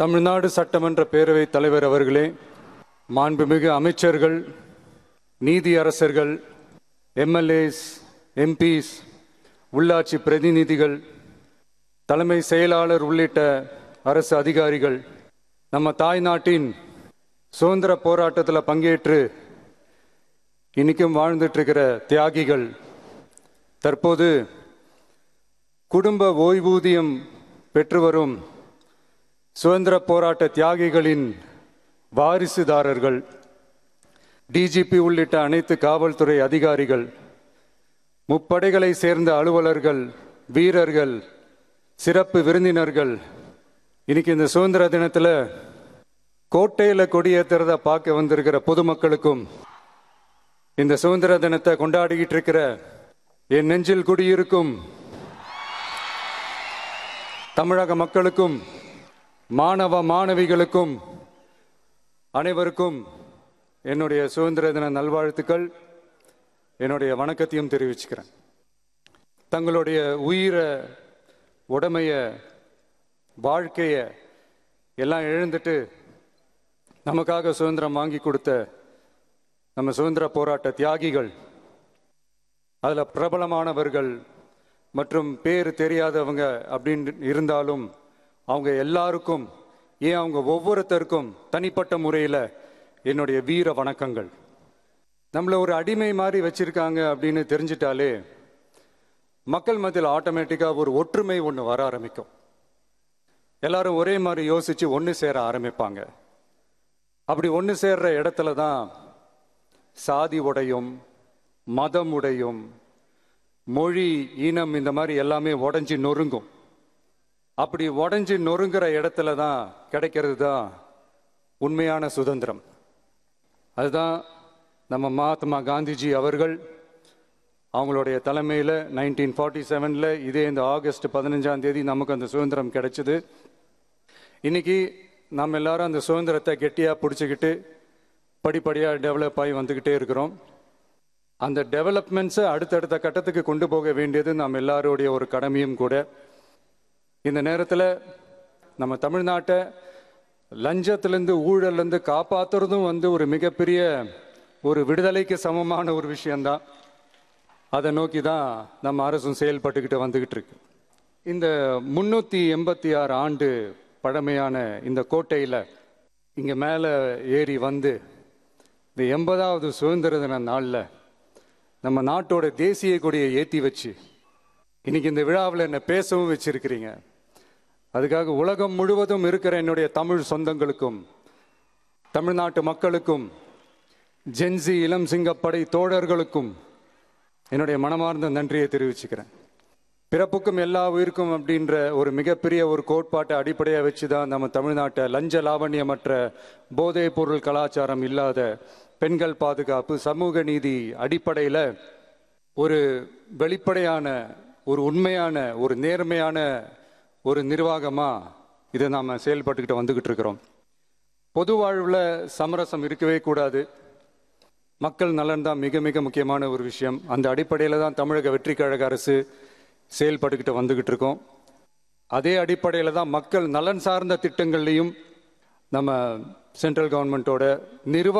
தமிழ்நாடு சட்டமன்ற பேரவைத் தலைவர் அவர்களே மாண்புமிகு அமைச்சர்கள் நீதியரசர்கள் எம்எல்ஏஸ் எம்பிஸ் உள்ளாட்சி பிரதிநிதிகள் தலைமை செயலாளர் உள்ளிட்ட அரசு அதிகாரிகள் நம்ம தாய் நாட்டின் சுதந்திர போராட்டத்தில் பங்கேற்று இன்னைக்கும் வாழ்ந்துட்டு இருக்கிற தியாகிகள் தற்போது குடும்ப ஓய்வூதியம் பெற்று வரும் சுதந்திர போராட்ட தியாகிகளின் வாரிசுதாரர்கள் டிஜிபி உள்ளிட்ட அனைத்து காவல்துறை அதிகாரிகள் முப்படைகளை சேர்ந்த அலுவலர்கள் வீரர்கள் சிறப்பு விருந்தினர்கள் இன்னைக்கு இந்த சுதந்திர தினத்தில் கோட்டையில் கொடியேற்றுறத பார்க்க வந்திருக்கிற பொதுமக்களுக்கும் இந்த சுதந்திர தினத்தை கொண்டாடிக்கிட்டு இருக்கிற என் நெஞ்சில் குடியிருக்கும் தமிழக மக்களுக்கும் மாணவ மாணவிகளுக்கும் அனைவருக்கும் என்னுடைய சுதந்திர தின நல்வாழ்த்துக்கள் என்னுடைய வணக்கத்தையும் தெரிவிச்சுக்கிறேன் தங்களுடைய உயிரை உடமைய வாழ்க்கைய எல்லாம் இழந்துட்டு நமக்காக சுதந்திரம் வாங்கி கொடுத்த நம்ம சுதந்திர போராட்ட தியாகிகள் அதில் பிரபலமானவர்கள் மற்றும் பேர் தெரியாதவங்க அப்படின்னு இருந்தாலும் அவங்க எல்லாருக்கும் ஏன் அவங்க ஒவ்வொருத்தருக்கும் தனிப்பட்ட முறையில் என்னுடைய வீர வணக்கங்கள் நம்மளை ஒரு அடிமை மாதிரி வச்சிருக்காங்க அப்படின்னு தெரிஞ்சிட்டாலே மக்கள் மத்தியில் ஆட்டோமேட்டிக்காக ஒரு ஒற்றுமை ஒன்று வர ஆரம்பிக்கும் எல்லாரும் ஒரே மாதிரி யோசிச்சு ஒன்று சேர ஆரம்பிப்பாங்க அப்படி ஒன்று சேர்ற இடத்துல தான் சாதி உடையும் மதம் உடையும் மொழி இனம் இந்த மாதிரி எல்லாமே உடஞ்சி நொறுங்கும் அப்படி உடஞ்சி நொறுங்குற இடத்துல தான் கிடைக்கிறது தான் உண்மையான சுதந்திரம் அதுதான் நம்ம மகாத்மா காந்திஜி அவர்கள் அவங்களுடைய தலைமையில் நைன்டீன் ஃபார்ட்டி செவனில் இதே இந்த ஆகஸ்ட் பதினஞ்சாம் தேதி நமக்கு அந்த சுதந்திரம் கிடைச்சது இன்னைக்கு நம்ம எல்லாரும் அந்த சுதந்திரத்தை கெட்டியாக பிடிச்சிக்கிட்டு படிப்படியாக டெவலப் ஆகி வந்துக்கிட்டே இருக்கிறோம் அந்த டெவலப்மெண்ட்ஸை அடுத்தடுத்த கட்டத்துக்கு கொண்டு போக வேண்டியது நம்ம எல்லாருடைய ஒரு கடமையும் கூட இந்த நேரத்தில் நம்ம தமிழ்நாட்டை லஞ்சத்திலேருந்து ஊழல்லேருந்து காப்பாற்றுறதும் வந்து ஒரு மிகப்பெரிய ஒரு விடுதலைக்கு சமமான ஒரு விஷயந்தான் அதை நோக்கி தான் நம்ம அரசும் செயல்பட்டுக்கிட்டு வந்துக்கிட்டு இருக்கு இந்த முன்னூற்றி எண்பத்தி ஆறு ஆண்டு பழமையான இந்த கோட்டையில் இங்கே மேலே ஏறி வந்து இந்த எண்பதாவது சுதந்திர தின நாளில் நம்ம நாட்டோட தேசிய கொடியை ஏற்றி வச்சு இன்னைக்கு இந்த விழாவில் என்னை பேசவும் வச்சிருக்கிறீங்க அதுக்காக உலகம் முழுவதும் இருக்கிற என்னுடைய தமிழ் சொந்தங்களுக்கும் தமிழ்நாட்டு மக்களுக்கும் ஜென்சி இளம் சிங்கப்படை தோழர்களுக்கும் என்னுடைய மனமார்ந்த நன்றியை தெரிவிச்சுக்கிறேன் பிறப்புக்கும் எல்லா உயிருக்கும் அப்படின்ற ஒரு மிகப்பெரிய ஒரு கோட்பாட்டை அடிப்படையாக வச்சு தான் நம்ம தமிழ்நாட்டை லஞ்ச லாவண்யமற்ற போதைப் பொருள் கலாச்சாரம் இல்லாத பெண்கள் பாதுகாப்பு சமூக நீதி அடிப்படையில் ஒரு வெளிப்படையான ஒரு உண்மையான ஒரு நேர்மையான ஒரு நிர்வாகமாக இதை நாம் செயல்பட்டுக்கிட்டு வந்துக்கிட்டு இருக்கிறோம் பொது வாழ்வில் சமரசம் இருக்கவே கூடாது மக்கள் நலன் தான் மிக மிக முக்கியமான ஒரு விஷயம் அந்த அடிப்படையில் தான் தமிழக வெற்றி கழக அரசு செயல்பட்டுக்கிட்டு வந்துக்கிட்டு இருக்கோம் அதே அடிப்படையில் தான் மக்கள் நலன் சார்ந்த திட்டங்கள்லையும் நம்ம சென்ட்ரல் கவர்மெண்ட்டோட நிர்வாக